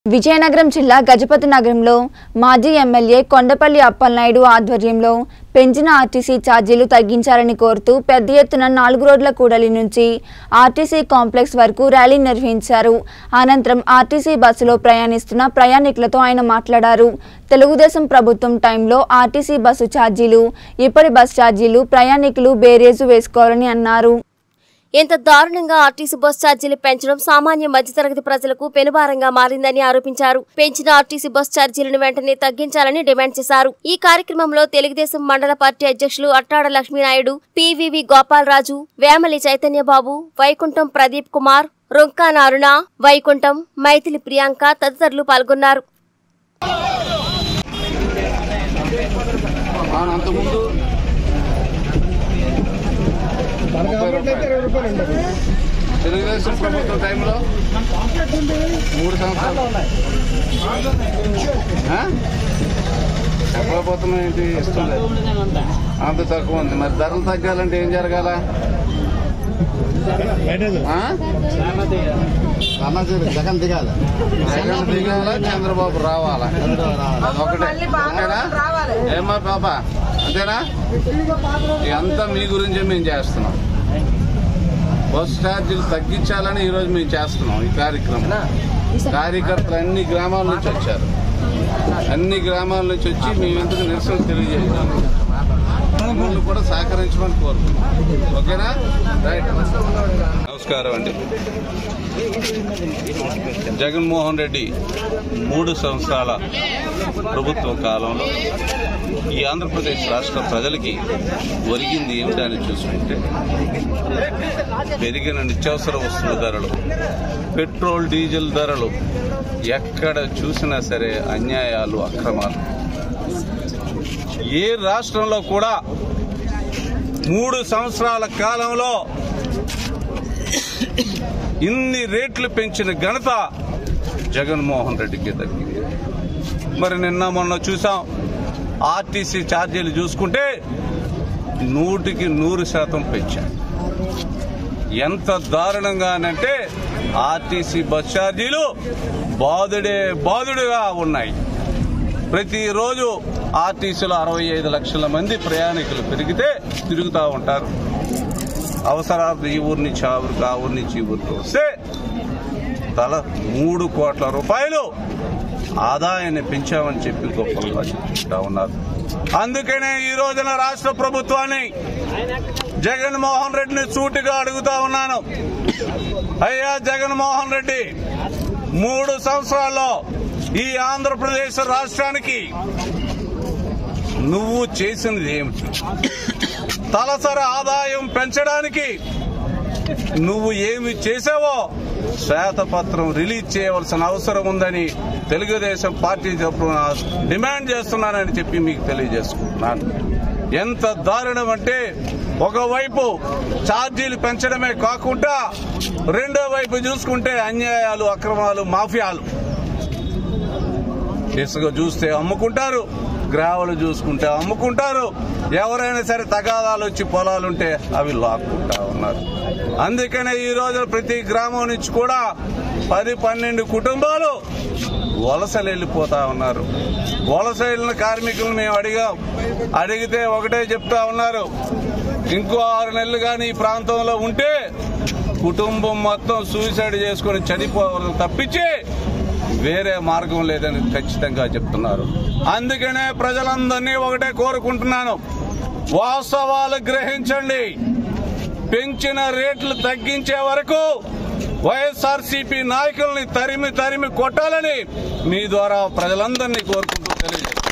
విజయనగరం జిల్లా గజపతి నగరంలో మాజీ ఎమ్మెల్యే కొండపల్లి అప్పలనాయుడు ఆధ్వర్యంలో పెంచిన ఆర్టీసీ ఛార్జీలు తగ్గించాలని కోరుతూ పెద్ద ఎత్తున నాలుగు రోడ్ల కూడలి నుంచి ఆర్టీసీ కాంప్లెక్స్ వరకు ర్యాలీ నిర్వహించారు అనంతరం ఆర్టీసీ బస్సులో ప్రయాణిస్తున్న ప్రయాణికులతో ఆయన మాట్లాడారు తెలుగుదేశం ప్రభుత్వం టైంలో ఆర్టీసీ బస్సు ఛార్జీలు ఇప్పటి బస్ ఛార్జీలు ప్రయాణికులు బేరేజు వేసుకోవాలని అన్నారు ఇంత దారుణంగా ఆర్టీసీ బస్ ఛార్జీలు పెంచడం సామాన్య మధ్యతరగతి ప్రజలకు పెనుభారంగా మారిందని ఆరోపించారు పెంచిన ఆర్టీసీ బస్ ఛార్జీలను వెంటనే తగ్గించాలని డిమాండ్ చేశారు ఈ కార్యక్రమంలో తెలుగుదేశం మండల పార్టీ అధ్యక్షులు అట్టాడ లక్ష్మీనాయుడు పివివి గోపాలరాజు వేమలి చైతన్యబాబు వైకుంఠం ప్రదీప్ కుమార్ రొంకా నారుణ వైకుంఠం మైథిలి ప్రియాంక తదితరులు పాల్గొన్నారు అవును అంతకుముందు ముప్పై రూపాయలు. తెలుగుదేశం ప్రభుత్వం టైంలో మూడు సంవత్సరాలు ఆ? చెప్పకపోతున్నాం ఏంటి ఇస్తుంది అంత తక్కువ ఉంది మరి ధరలు తగ్గాలంటే ఏం జరగాల ఆ? జగన్ దిగాలి జగన్ దిగాల చంద్రబాబు రావాలా అదొకటే అంతేనా ఏమ్మా పాప అంతేనా ఇదంతా మీ గురించే మేము చేస్తున్నాం బస్ ఛార్జీలు తగ్గించాలని ఈరోజు మేము చేస్తున్నాం ఈ కార్యక్రమం కార్యకర్తలు అన్ని గ్రామాల నుంచి వచ్చారు అన్ని గ్రామాల నుంచి వచ్చి మేము ఎందుకు నిరసన తెలియజేయాలి మిమ్మల్ని కూడా సహకరించమని కోరుతున్నాం ఓకేనా రైట్ నమస్కారం అండి జగన్మోహన్ రెడ్డి మూడు సంవత్సరాల ప్రభుత్వ కాలంలో ఈ ఆంధ్రప్రదేశ్ రాష్ట్ర ప్రజలకి ఒరిగింది ఏమిటని చూసుకుంటే పెరిగిన నిత్యావసర వస్తువుల ధరలు పెట్రోల్ డీజిల్ ధరలు ఎక్కడ చూసినా సరే అన్యాయాలు అక్రమాలు ఏ రాష్ట్రంలో కూడా మూడు సంవత్సరాల కాలంలో ఇన్ని రేట్లు పెంచిన ఘనత జగన్మోహన్ రెడ్డికి దక్కింది మరి నిన్న మొన్న చూసాం ఆర్టీసీ ఛార్జీలు చూసుకుంటే నూటికి నూరు శాతం పెంచారు ఎంత దారుణంగానంటే ఆర్టీసీ బస్ ఛార్జీలు బాదుడే బాదుడుగా ఉన్నాయి ప్రతిరోజు ఆర్టీసీలో అరవై ఐదు లక్షల మంది ప్రయాణికులు పెరిగితే తిరుగుతూ ఉంటారు అవసరాలు ఈ ఊరి నుంచి ఆ ఊరికి ఆ ఊరి నుంచి ఈ ఊరికి వస్తే తల మూడు కోట్ల రూపాయలు ఆదాయాన్ని పెంచామని చెప్పి గొప్పగా చెప్తా ఉన్నారు అందుకనే ఈ రోజున రాష్ట్ర ప్రభుత్వాన్ని జగన్మోహన్ రెడ్డిని సూటిగా అడుగుతా ఉన్నాను అయ్యా జగన్మోహన్ రెడ్డి మూడు సంవత్సరాల్లో ఈ ఆంధ్రప్రదేశ్ రాష్ట్రానికి నువ్వు చేసినది ఏమిటి తలసరి ఆదాయం పెంచడానికి నువ్వు ఏమి చేసావో శ్వేతపత్రం రిలీజ్ చేయవలసిన అవసరం ఉందని తెలుగుదేశం పార్టీ తరఫున డిమాండ్ చేస్తున్నానని చెప్పి మీకు తెలియజేసుకుంటున్నాను ఎంత దారుణం అంటే ఒకవైపు ఛార్జీలు పెంచడమే కాకుండా రెండో వైపు చూసుకుంటే అన్యాయాలు అక్రమాలు మాఫియాలు ఇసుక చూస్తే అమ్ముకుంటారు గ్రావలు చూసుకుంటే అమ్ముకుంటారు ఎవరైనా సరే తగాదాలు వచ్చి పొలాలుంటే అవి లాక్కుంటా ఉన్నారు అందుకనే ఈ రోజు ప్రతి గ్రామం నుంచి కూడా పది పన్నెండు కుటుంబాలు వలసలు వెళ్ళిపోతా ఉన్నారు వలస వెళ్ళిన కార్మికులను మేము అడిగాం అడిగితే ఒకటే చెప్తా ఉన్నారు ఇంకో ఆరు నెలలు కానీ ఈ ప్రాంతంలో ఉంటే కుటుంబం మొత్తం సూసైడ్ చేసుకుని చనిపోవాలి తప్పించి వేరే మార్గం లేదని ఖచ్చితంగా చెప్తున్నారు అందుకనే ప్రజలందరినీ ఒకటే కోరుకుంటున్నాను వాస్తవాలు గ్రహించండి పెంచిన రేట్లు తగ్గించే వరకు వైఎస్ఆర్సీపీ నాయకుల్ని తరిమి తరిమి కొట్టాలని మీ ద్వారా ప్రజలందరినీ కోరుకుంటూ తెలియజేస్తాను